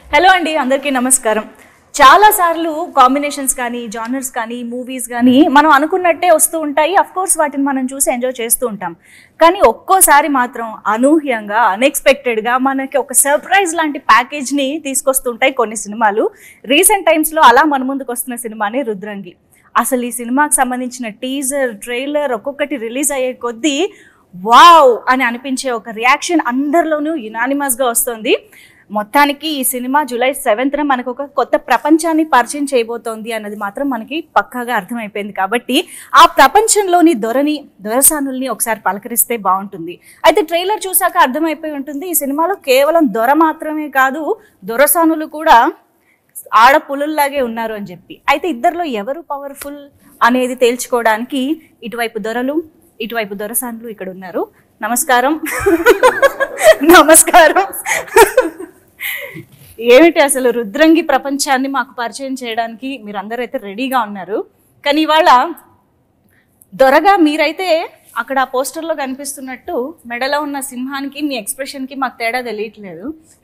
Hello అండి అందరికీ నమస్కారం చాలా సార్లు కాంబినేషన్స్ కానీ జానర్స్ కానీ మూవీస్ కానీ మనం అనుకున్నట్టే వస్తూ ఉంటాయి అఫ్ కోర్స్ వాటిని మనం చూసి ఎంజాయ్ చేస్తూ ఉంటాం కానీ ఒక్కోసారి మాత్రం అనూహ్యంగా అన్ఎక్స్పెక్టెడ్గా మనకి ఒక సర్ప్రైజ్ లాంటి ప్యాకేజ్ని తీసుకొస్తుంటాయి కొన్ని సినిమాలు రీసెంట్ టైమ్స్లో అలా మన ముందుకు వస్తున్న సినిమానే రుద్రంగి అసలు ఈ సినిమాకి సంబంధించిన టీజర్ ట్రైలర్ ఒక్కొక్కటి రిలీజ్ అయ్యే కొద్దీ వావ్ అని అనిపించే ఒక రియాక్షన్ అందరిలోనూ యునానిమస్గా వస్తుంది మొత్తానికి ఈ సినిమా జూలై సెవెంత్న మనకు ఒక కొత్త ప్రపంచాన్ని పరిచయం చేయబోతోంది అన్నది మాత్రం మనకి పక్కాగా అర్థమైపోయింది కాబట్టి ఆ ప్రపంచంలోని దొరని దొరసానుల్ని ఒకసారి పలకరిస్తే బాగుంటుంది అయితే ట్రైలర్ చూసాక అర్థమైపోయి ఉంటుంది ఈ సినిమాలో కేవలం దొర మాత్రమే కాదు దొరసానులు కూడా ఆడ పులుల్లాగే ఉన్నారు అని చెప్పి అయితే ఇద్దరిలో ఎవరు పవర్ఫుల్ అనేది తేల్చుకోవడానికి ఇటువైపు దొరలు ఇటువైపు దొరసాన్లు ఇక్కడ ఉన్నారు నమస్కారం నమస్కారం ఏమిటి అసలు రుద్రంగి ప్రపంచాన్ని మాకు పరిచయం చేయడానికి మీరు అందరూ అయితే రెడీగా ఉన్నారు కానీ ఇవాళ దొరగా మీరైతే అక్కడ ఆ పోస్టర్లో కనిపిస్తున్నట్టు మెడలో ఉన్న సింహానికి మీ ఎక్స్ప్రెషన్కి మాకు తేడా తెలియట్లేదు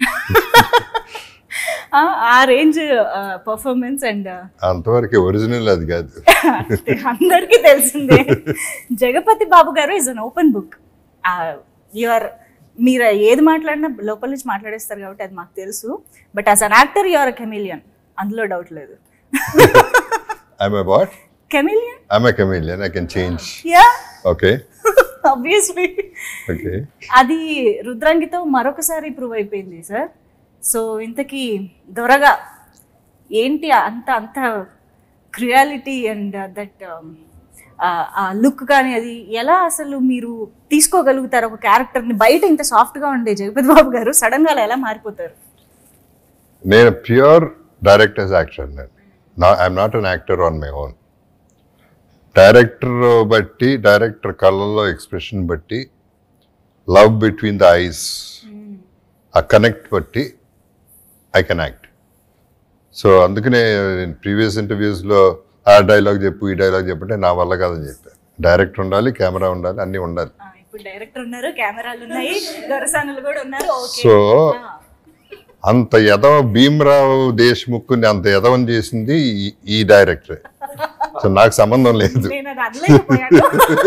ఆ, ఆ రేంజ్ పర్ఫార్మెన్స్ అండ్ అంతవరకు ఒరిజినల్ అది కాదు అందరికీ తెలిసిందే Jagapathi Babu garu is an open book your మీరు ఏది మాట్లాడినా లోపల నుంచి మాట్లాడేస్తారు కాబట్టి అది మాకు తెలుసు but as an actor your chameleon అందులో డౌట్ లేదు I'm what chameleon I'm chameleon I can change yeah okay obviously okay అది రుద్రాంగితో మరొకసారి ప్రూవ్ అయిపోయింది సార్ సో ఇంతకీ దొరగా ఏంటి అంత అంత reality and that ah look కానీ అది ఎలా అసలు మీరు తీసుకోగలుగుతారు ఒక క్యారెక్టర్ని బయట ఇంత సాఫ్ట్గా ఉండే జగపతి బాబు గారు సడన్గా అలా ఎలా మారిపోతారు నేను ప్యూర్ డైరెక్టర్స్ యాక్టర్ నేను నా I'm not an actor on my own director బట్టి డైరెక్టర్ కళ్ళల్లో ఎక్స్ప్రెషన్ బట్టి love between the eyes ah connect బట్టి ఐ కెన్ యాక్ట్ సో అందుకనే ప్రీవియస్ ఇంటర్వ్యూస్లో ఆ డైలాగ్ చెప్పు ఈ డైలాగ్ చెప్పంటే నా వల్ల కాదని చెప్పాను డైరెక్టర్ ఉండాలి కెమెరా ఉండాలి అన్నీ ఉండాలి ఆ, ఇప్పుడు డైరెక్టర్ ఉన్నారు కెమెరాలు ఉన్నాయి దొరసానులు కూడా ఉన్నారు ఓకే సో అంత ఎదవ భీమరావు దేశ్ముఖ్ని అంత ఎదవని చేసింది ఈ- ఈ డైరెక్టర్ సో నాకు సంబంధం లేదు నేను అది అనలేకపోయాను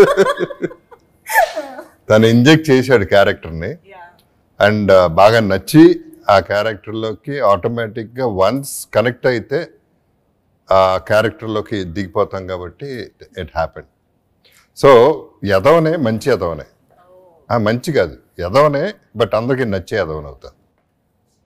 తను ఇంజెక్ట్ చేశాడు క్యారెక్టర్ని Yeah. అండ్ బాగా నచ్చి ఆ క్యారెక్టర్లోకి ఆటోమేటిక్గా వన్స్ కనెక్ట్ అయితే ఆ క్యారెక్టర్లోకి దిగిపోతాం కాబట్టి ఇట్ హ్యాపెన్ సో ఎదవనే మంచి ఎదవనే ఆ, మంచి కాదు ఎదవనే బట్ అందరికీ నచ్చే ఎదవనవుతా